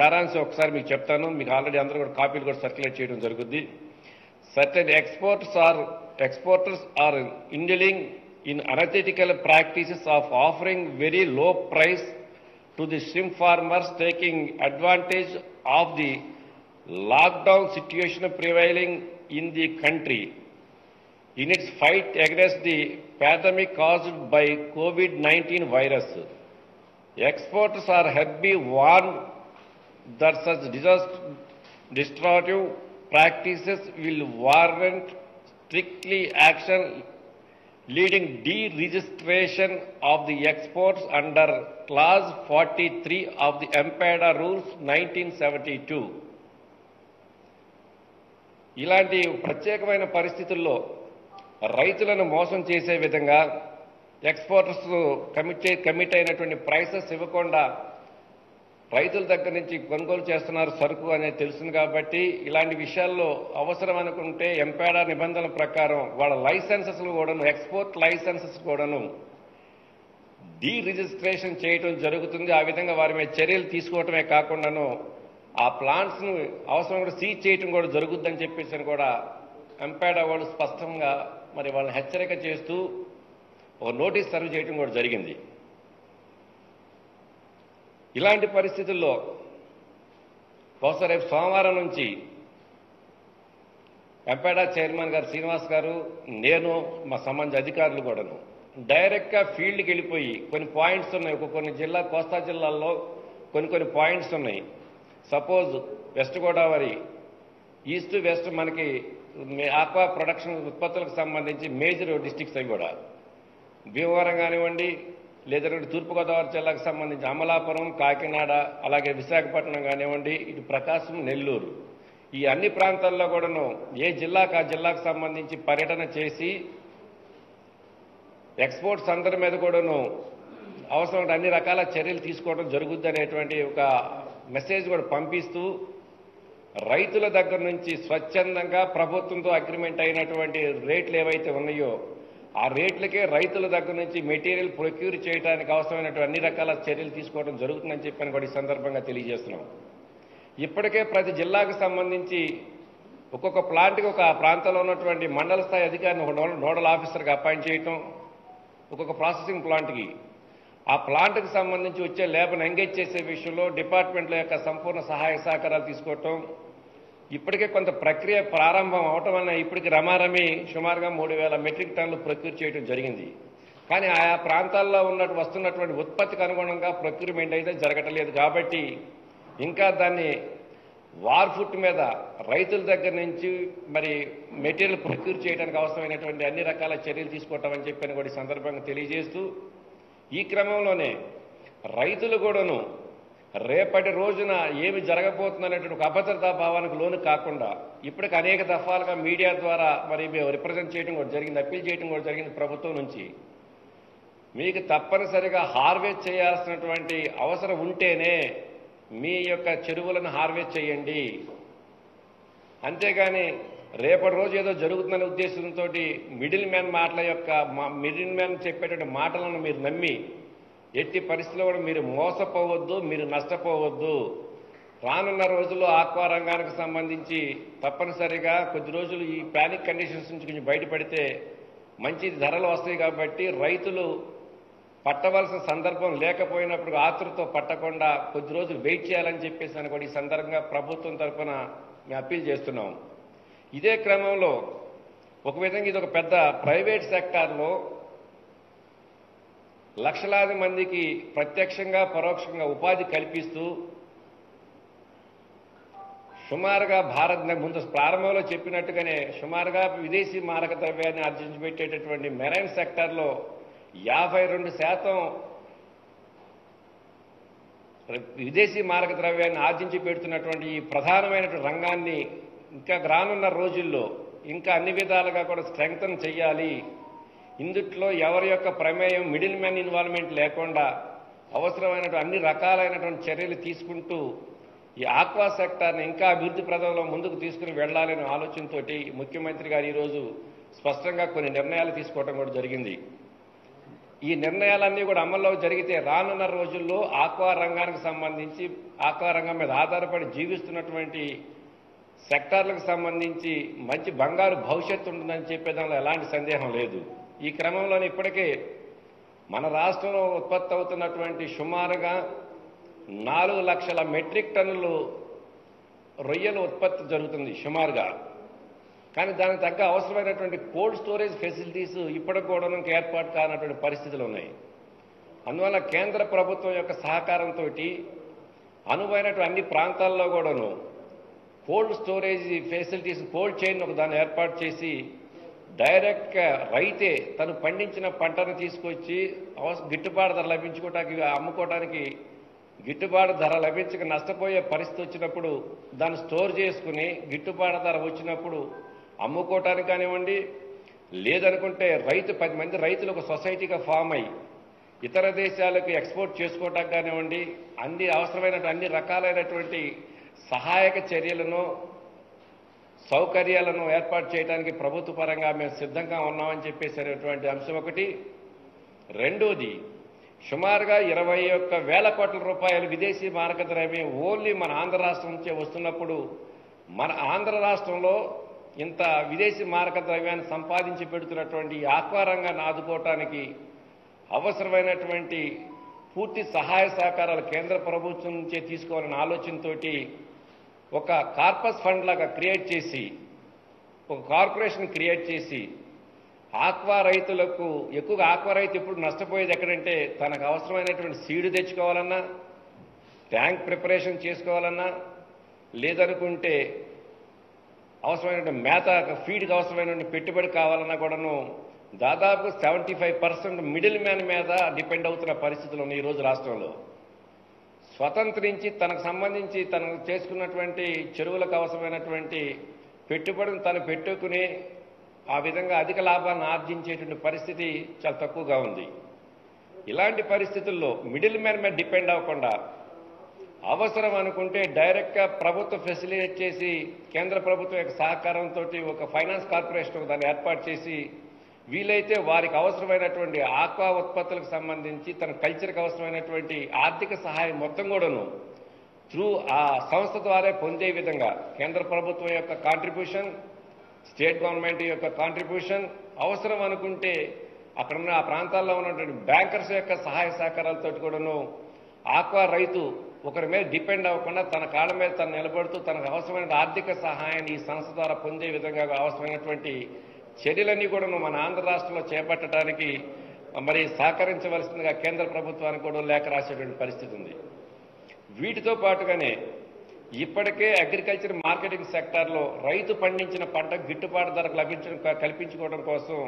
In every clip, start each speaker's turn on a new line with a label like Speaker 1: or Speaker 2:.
Speaker 1: సారాంశం ఒకసారి మీకు చెప్తాను మీకు ఆల్రెడీ అందరూ కూడా కాపీలు కూడా సర్క్యులేట్ చేయడం జరుగుద్ది certain exports or exporters are indulging in unethical practices of offering very low price to the shrimp farmers taking advantage of the lockdown situation prevailing in the country in its fight against the pandemic caused by COVID-19 virus. Exporters are hereby warned that such disaster, destructive practices will warrant strictly action leading deregistration of the exports under clause 43 of the MPEDA rules 1972. ఇలాంటి ప్రత్యేకమైన పరిస్థితుల్లో రైతులను మోసం చేసే విధంగా exporters commit చే- commit అయినటువంటి prices ఇవ్వకుండా రైతుల దగ్గర నుంచి కొనుగోలు చేస్తున్నారు సరుకు అనేది తెలుస్తుంది కాబట్టి ఇలాంటి విషయాల్లో అవసరం అనుకుంటే ఎంపేడా నిబంధనల ప్రకారం వాళ్ళ లైసెన్సెస్ కూడాను ఎక్స్పోర్ట్ లైసెన్సెస్ కూడాను డీ రిజిస్ట్రేషన్ చేయటం జరుగుతుంది ఆ విధంగా వారి మీద చర్యలు తీసుకోవటమే కాకుండాను ఆ ప్లాంట్స్ ను అవసరం కూడా సీజ్ చేయటం కూడా జరుగుద్దని చెప్పేసి అని కూడా ఎంపేడా వాళ్ళు స్పష్టంగా మరి వాళ్ళని హెచ్చరిక చేస్తూ ఒక నోటీస్ సర్వ్ చేయటం కూడా జరిగింది ఇలాంటి పరిస్థితుల్లో బహుశా రేపు సోమవారం నుంచి ఎంపేడా చైర్మన్ గారు శ్రీనివాస్ గారు నేను మా సంబంధించిన అధికారులు కూడాను డైరెక్ట్గా ఫీల్డ్కి వెళ్ళిపోయి కొన్ని పాయింట్స్ ఉన్నాయి ఒక కొన్ని జిల్లా కోస్తా జిల్లాల్లో కొన్ని కొన్ని పాయింట్స్ ఉన్నాయి suppose west Godavari east west మనకి ఆక్వా ప్రొడక్షన్ ఉత్పత్తులకు సంబంధించి మేజర్ డిస్టిక్స్ అవి కూడా భీమవరం కానివ్వండి లేదంటే తూర్పుగోదావరి జిల్లాకు సంబంధించి అమలాపురం కాకినాడ అలాగే విశాఖపట్నం కానివ్వండి ఇటు ప్రకాశం నెల్లూరు ఈ అన్ని ప్రాంతాల్లో కూడాను ఏ జిల్లాకు ఆ జిల్లాకు సంబంధించి పర్యటన చేసి ఎక్స్పోర్ట్స్ అందరి మీద కూడాను అవసరమైన అన్ని రకాల చర్యలు తీసుకోవడం జరుగుద్ది అనేటువంటి ఒక మెసేజ్ కూడా పంపిస్తూ రైతుల దగ్గర నుంచి స్వచ్ఛందంగా ప్రభుత్వంతో అగ్రిమెంట్ అయినటువంటి రేట్లు ఏవైతే ఉన్నాయో ఆ రేట్లకే రైతుల దగ్గర నుంచి మెటీరియల్ ప్రొక్యూర్ చేయడానికి అవసరమైనటువంటి అన్ని రకాల చర్యలు తీసుకోవడం జరుగుతుందని చెప్పని కూడా ఈ సందర్భంగా తెలియజేస్తున్నాం ఇప్పటికే ప్రతి జిల్లాకు సంబంధించి ఒక్కొక్క ప్లాంట్కి ఒక ప్రాంతంలో ఉన్నటువంటి మండల స్థాయి అధికారిని ఒక నోడ- నోడల్ ఆఫీసర్గా అపాయింట్ చేయటం ఒక్కొక్క ప్రాసెసింగ్ ప్లాంట్కి ఆ ప్లాంట్కి సంబంధించి వచ్చే లేబర్ని ఎంగేజ్ చేసే విషయంలో డిపార్ట్మెంట్ల యొక్క సంపూర్ణ సహాయ సహకారాలు తీసుకోవటం ఇప్పటికే కొంత ప్రక్రియ ప్రారంభం అవటం వలన ఇప్పటికి రమారమి సుమారుగా మూడు వేల మెట్రిక్ టన్నులు ప్రొక్యూర్ చేయడం జరిగింది కానీ ఆయా ప్రాంతాల్లో ఉన్నట్టు వస్తున్నటువంటి ఉత్పత్తికి అనుగుణంగా ప్రొక్యూర్మెంట్ అయితే జరగటలేదు కాబట్టి ఇంకా దాన్ని వార్ ఫుట్ మీద రైతుల దగ్గర నుంచి మరి మెటీరియల్ ప్రొక్యూర్ చేయడానికి అవసరమైనటువంటి అన్ని రకాల చర్యలు తీసుకోవటం చెప్పని కూడా ఈ సందర్భంగా తెలియజేస్తూ ఈ క్రమంలోనే రైతులు కూడాను రేపటి రోజున ఏమి జరగబోతుందనేటువంటి ఒక అభద్రతా భావానికి లోను కాకుండా ఇప్పటికి అనేక దఫాలుగా మీడియా ద్వారా మరి మేము రిప్రజెంట్ చేయడం కూడా జరిగింది అప్పీల్ చేయడం కూడా జరిగింది ప్రభుత్వం నుంచి మీకు తప్పనిసరిగా హార్వెస్ట్ చేయాల్సినటువంటి అవసరం ఉంటేనే మీ యొక్క చెరువులను హార్వెస్ట్ చేయండి అంతేగాని రేపటి రోజు ఏదో జరుగుతుందనే ఉద్దేశంతో మిడిల్ మ్యాన్ మాటల యొక్క మా- మిడిల్ మ్యాన్ చెప్పేటువంటి మాటలను మీరు నమ్మి ఎట్టి పరిస్థితుల్లో కూడా మీరు మోసపోవద్దు మీరు నష్టపోవద్దు రానున్న రోజుల్లో ఆక్వా రంగానికి సంబంధించి తప్పనిసరిగా కొద్ది రోజులు ఈ ప్యానిక్ కండిషన్స్ నుంచి కొంచెం బయటపడితే మంచి ధరలు వస్తాయి కాబట్టి రైతులు పట్టవలసిన సందర్భం లేకపోయినప్పుడు ఆతృతో పట్టకుండా కొద్ది రోజులు వెయిట్ చేయాలని చెప్పేసి అని కూడా ఈ సందర్భంగా ప్రభుత్వం తరఫున మేము అప్పీల్ చేస్తున్నాం ఇదే క్రమంలో ఒక విధంగా ఇది ఒక పెద్ద ప్రైవేట్ సెక్టార్లో లక్షలాది మందికి ప్రత్యక్షంగా పరోక్షంగా ఉపాధి కల్పిస్తూ సుమారుగా భారత్ ముందు ప్రారంభంలో చెప్పినట్టుగానే సుమారుగా విదేశీ మారక ద్రవ్యాన్ని ఆర్జించి పెట్టేటటువంటి మెరైన్ సెక్టార్లో యాభై రెండు శాతం విదేశీ మారక ద్రవ్యాన్ని ఆర్జించి పెడుతున్నటువంటి ఈ ప్రధానమైనటువంటి రంగాన్ని ఇంకా రానున్న రోజుల్లో ఇంకా అన్ని విధాలుగా కూడా స్ట్రెంగ్తన్ చేయాలి ఇందుట్లో ఎవరి యొక్క ప్రమేయం మిడిల్ మ్యాన్ ఇన్వాల్వ్మెంట్ లేకుండా అవసరమైనటువంటి అన్ని రకాలైనటువంటి చర్యలు తీసుకుంటూ ఈ ఆక్వా సెక్టార్ని ఇంకా అభివృద్ధి ప్రదంలో ముందుకు తీసుకుని వెళ్లాలనే ఆలోచనతోటి ముఖ్యమంత్రి గారు ఈరోజు స్పష్టంగా కొన్ని నిర్ణయాలు తీసుకోవడం కూడా జరిగింది ఈ నిర్ణయాలన్నీ కూడా అమల్లో జరిగితే రానున్న రోజుల్లో ఆక్వా రంగానికి సంబంధించి ఆక్వా రంగం మీద ఆధారపడి జీవిస్తున్నటువంటి సెక్టార్లకు సంబంధించి మంచి బంగారు భవిష్యత్తు ఉంటుందని చెప్పే దానిలో ఎలాంటి సందేహం లేదు ఈ క్రమంలోనే ఇప్పటికే మన రాష్ట్రంలో ఉత్పత్తి అవుతున్నటువంటి సుమారుగా నాలుగు లక్షల మెట్రిక్ టన్నులు రొయ్యల ఉత్పత్తి జరుగుతుంది సుమారుగా కానీ దానికి తగ్గ అవసరమైనటువంటి కోల్డ్ స్టోరేజ్ ఫెసిలిటీస్ ఇప్పటికి కూడా ఇంకా ఏర్పాటు కానటువంటి పరిస్థితులు ఉన్నాయి అందువల్ల కేంద్ర ప్రభుత్వం యొక్క సహకారంతో అనువైనటువంటి అన్ని ప్రాంతాల్లో కూడాను cold storage facilities cold chain ఒక దాన్ని ఏర్పాటు చేసి డైరెక్ట్గా రైతే తను పండించిన పంటను తీసుకొచ్చి అవస గిట్టుబాటు ధర లభించుకోవటానికి అమ్ముకోవడానికి గిట్టుబాటు ధర లభించక నష్టపోయే పరిస్థితి వచ్చినప్పుడు దాన్ని స్టోర్ చేసుకుని గిట్టుబాటు ధర వచ్చినప్పుడు అమ్ముకోవటానికి కానివ్వండి లేదనుకుంటే రైతు పది మంది రైతులు ఒక సొసైటీగా ఫామ్ అయ్యి ఇతర దేశాలకు ఎక్స్పోర్ట్ చేసుకోవటానికి కానివ్వండి అన్ని అవసరమైన అన్ని రకాలైనటువంటి సహాయక చర్యలను సౌకర్యాలను ఏర్పాటు చేయడానికి ప్రభుత్వ పరంగా మేము సిద్ధంగా ఉన్నామని చెప్పేసినటువంటి అంశం ఒకటి రెండోది సుమారుగా ఇరవై ఒక్క వేల కోట్ల రూపాయలు విదేశీ మారక ద్రవ్యం ఓన్లీ మన ఆంధ్ర రాష్ట్రం నుంచే వస్తున్నప్పుడు మన ఆంధ్ర రాష్ట్రంలో ఇంత విదేశీ మారక ద్రవ్యాన్ని సంపాదించి పెడుతున్నటువంటి ఈ ఆక్వా రంగాన్ని ఆదుకోవటానికి అవసరమైనటువంటి పూర్తి సహాయ సహకారాలు కేంద్ర ప్రభుత్వం నుంచే తీసుకోవాలనే ఆలోచనతోటి ఒక కార్పస్ ఫండ్ లాగా క్రియేట్ చేసి ఒక కార్పొరేషన్ క్రియేట్ చేసి ఆక్వా రైతులకు ఎక్కువగా ఆక్వా రైతు ఇప్పుడు నష్టపోయేది ఎక్కడంటే తనకు అవసరమైనటువంటి సీడు తెచ్చుకోవాలన్నా ట్యాంక్ ప్రిపరేషన్ చేసుకోవాలన్నా లేదనుకుంటే అవసరమైన మేత ఫీడ్కి అవసరమైన పెట్టుబడి కావాలన్నా కూడాను దాదాపు seventy five percent middle man మీద డిపెండ్ అవుతున్న పరిస్థితులు ఉన్నాయి ఈరోజు రాష్ట్రంలో స్వతంత్రించి తనకు సంబంధించి తను చేసుకున్నటువంటి చెరువులకు అవసరమైనటువంటి పెట్టుబడిని తను పెట్టుకుని ఆ విధంగా అధిక లాభాన్ని ఆర్జించేటువంటి పరిస్థితి చాలా తక్కువగా ఉంది ఇలాంటి పరిస్థితుల్లో మిడిల్ మ్యాన్ మీద డిపెండ్ అవ్వకుండా అవసరం అనుకుంటే డైరెక్ట్గా ప్రభుత్వ ఫెసిలిటేట్ చేసి కేంద్ర ప్రభుత్వం యొక్క సహకారంతో ఒక ఫైనాన్స్ కార్పొరేషన్ దాన్ని ఏర్పాటు చేసి వీలైతే వారికి అవసరమైనటువంటి ఆక్వా ఉత్పత్తులకు సంబంధించి తన కల్చర్కి అవసరమైనటువంటి ఆర్థిక సహాయం మొత్తం కూడాను త్రూ ఆ సంస్థ ద్వారా పొందే విధంగా కేంద్ర ప్రభుత్వం యొక్క కాంట్రిబ్యూషన్ స్టేట్ గవర్నమెంట్ యొక్క కాంట్రిబ్యూషన్ అవసరం అనుకుంటే అక్కడ ఉన్న ఆ ప్రాంతాల్లో ఉన్నటువంటి బ్యాంకర్స్ యొక్క సహాయ సహకారాలతో కూడాను ఆక్వా రైతు ఒకరి మీద డిపెండ్ అవ్వకుండా తన కాళ్ళ మీద తను నిలబడుతూ తనకు అవసరమైన ఆర్థిక సహాయాన్ని ఈ సంస్థ ద్వారా పొందే విధంగా అవసరమైనటువంటి చర్యలన్నీ కూడా మన ఆంధ్ర రాష్ట్రంలో చేపట్టడానికి మరి సహకరించవలసిందిగా కేంద్ర ప్రభుత్వానికి కూడా లేఖ రాసేటువంటి పరిస్థితి ఉంది వీటితో పాటుగానే ఇప్పటికే అగ్రికల్చర్ మార్కెటింగ్ సెక్టార్లో రైతు పండించిన పంట గిట్టుబాటు ధరకు లభించడం కల్పించుకోవడం కోసం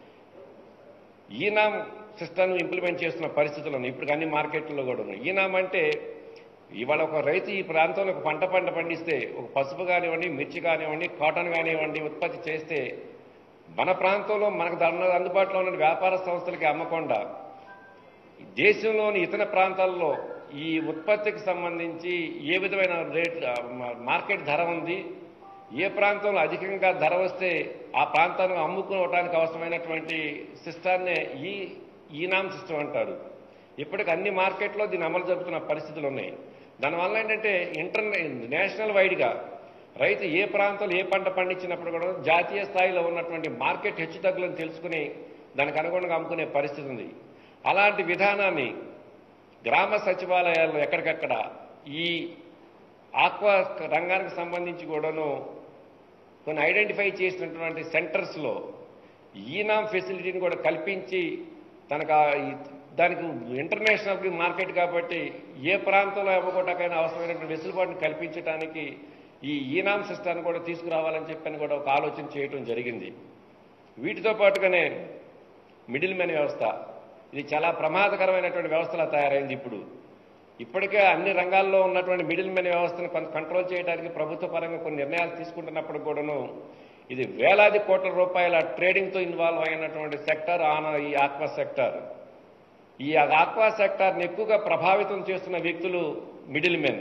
Speaker 1: ఈనాం సిస్టమ్ ఇంప్లిమెంట్ చేస్తున్న పరిస్థితులు ఉన్నాయి ఇప్పుడు అన్ని మార్కెట్లలో కూడా ఉన్నాయి ఈనాం అంటే ఇవాళ ఒక రైతు ఈ ప్రాంతంలో ఒక పంట పంట పండిస్తే ఒక పసుపు కానివ్వండి మిర్చి కానివ్వండి కాటన్ కానివ్వండి ఉత్పత్తి చేస్తే మన ప్రాంతంలో మనకు దాని అందుబాటులో ఉన్న వ్యాపార సంస్థలకి అమ్మకుండా దేశంలోని ఇతర ప్రాంతాల్లో ఈ ఉత్పత్తికి సంబంధించి ఏ విధమైన రేట్ మార్కెట్ ధర ఉంది ఏ ప్రాంతంలో అధికంగా ధర వస్తే ఆ ప్రాంతాన్ని అమ్ముకోవడానికి అవసరమైనటువంటి సిస్టాన్నే ఈ ఈనామ్ సిస్టమ్ అంటారు ఇప్పటికి అన్ని మార్కెట్లో దీన్ని అమలు జరుపుతున్న పరిస్థితులు ఉన్నాయి దానివల్ల ఏంటంటే ఇంటర్ నేషనల్ వైడ్గా రైతు ఏ ప్రాంతంలో ఏ పంట పండించినప్పుడు కూడా జాతీయ స్థాయిలో ఉన్నటువంటి మార్కెట్ హెచ్చుతగ్గులను తెలుసుకుని దానికి అనుగుణంగా అమ్ముకునే పరిస్థితి ఉంది అలాంటి విధానాన్ని గ్రామ సచివాలయాల్లో ఎక్కడికక్కడ ఈ ఆక్వా రంగానికి సంబంధించి కూడాను కొన్ని ఐడెంటిఫై చేసినటువంటి సెంటర్స్లో ఈనామ్ ఫెసిలిటీని కూడా కల్పించి తనకు ఆ ఈ- దానికి ఇంటర్నేషనల్ మార్కెట్ కాబట్టి ఏ ప్రాంతంలో అమ్ముకోవటాకైనా అవసరమైనటువంటి వెసులుబాటును కల్పించడానికి ఈ ఈనామ్ సిస్టాన్ని కూడా తీసుకురావాలని చెప్పని కూడా ఒక ఆలోచన చేయడం జరిగింది వీటితో పాటుగానే మిడిల్ మెన్ వ్యవస్థ ఇది చాలా ప్రమాదకరమైనటువంటి వ్యవస్థలా తయారైంది ఇప్పుడు ఇప్పటికే అన్ని రంగాల్లో ఉన్నటువంటి మిడిల్ మెన్ వ్యవస్థను కొంత కంట్రోల్ చేయడానికి ప్రభుత్వ పరంగా కొన్ని నిర్ణయాలు తీసుకుంటున్నప్పుడు కూడాను ఇది వేలాది కోట్ల రూపాయల ట్రేడింగ్తో ఇన్వాల్వ్ అయినటువంటి సెక్టర్ ఆన ఈ ఆక్వా సెక్టర్ ఈ ఆక్వా సెక్టార్ని ఎక్కువగా ప్రభావితం చేస్తున్న వ్యక్తులు మిడిల్ మెన్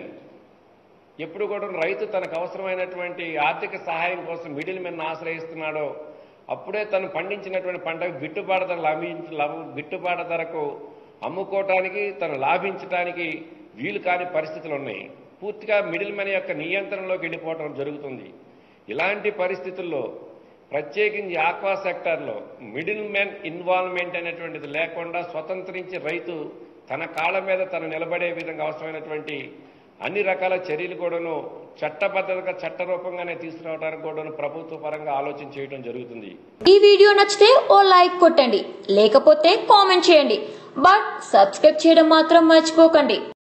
Speaker 1: ఎప్పుడు కూడా రైతు తనకు అవసరమైనటువంటి ఆర్థిక సహాయం కోసం మిడిల్ మెన్ ఆశ్రయిస్తున్నాడో అప్పుడే తను పండించినటువంటి పంటకు గిట్టుబాటు ధర లభించ లభ- గిట్టుబాటు ధరకు అమ్ముకోవటానికి తను లాభించడానికి వీలు కాని పరిస్థితులు ఉన్నాయి పూర్తిగా మిడిల్ మెన్ యొక్క నియంత్రణలోకి వెళ్ళిపోవడం జరుగుతుంది ఇలాంటి పరిస్థితుల్లో ప్రత్యేకించి ఆక్వా సెక్టార్లో మిడిల్ మెన్ ఇన్వాల్వ్మెంట్ అనేటువంటిది లేకుండా స్వతంత్రించి రైతు తన కాళ్ళ మీద తను నిలబడే విధంగా అవసరమైనటువంటి అన్ని రకాల చర్యలు కూడాను చట్టబద్ధంగా చట్టరూపంగానే తీసుకురావడానికి కూడాను ప్రభుత్వ పరంగా ఆలోచన చేయడం జరుగుతుంది
Speaker 2: ఈ వీడియో నచ్చితే ఓ లైక్ కొట్టండి లేకపోతే కామెంట్ చేయండి బట్ సబ్స్క్రైబ్ చేయడం మాత్రం మర్చిపోకండి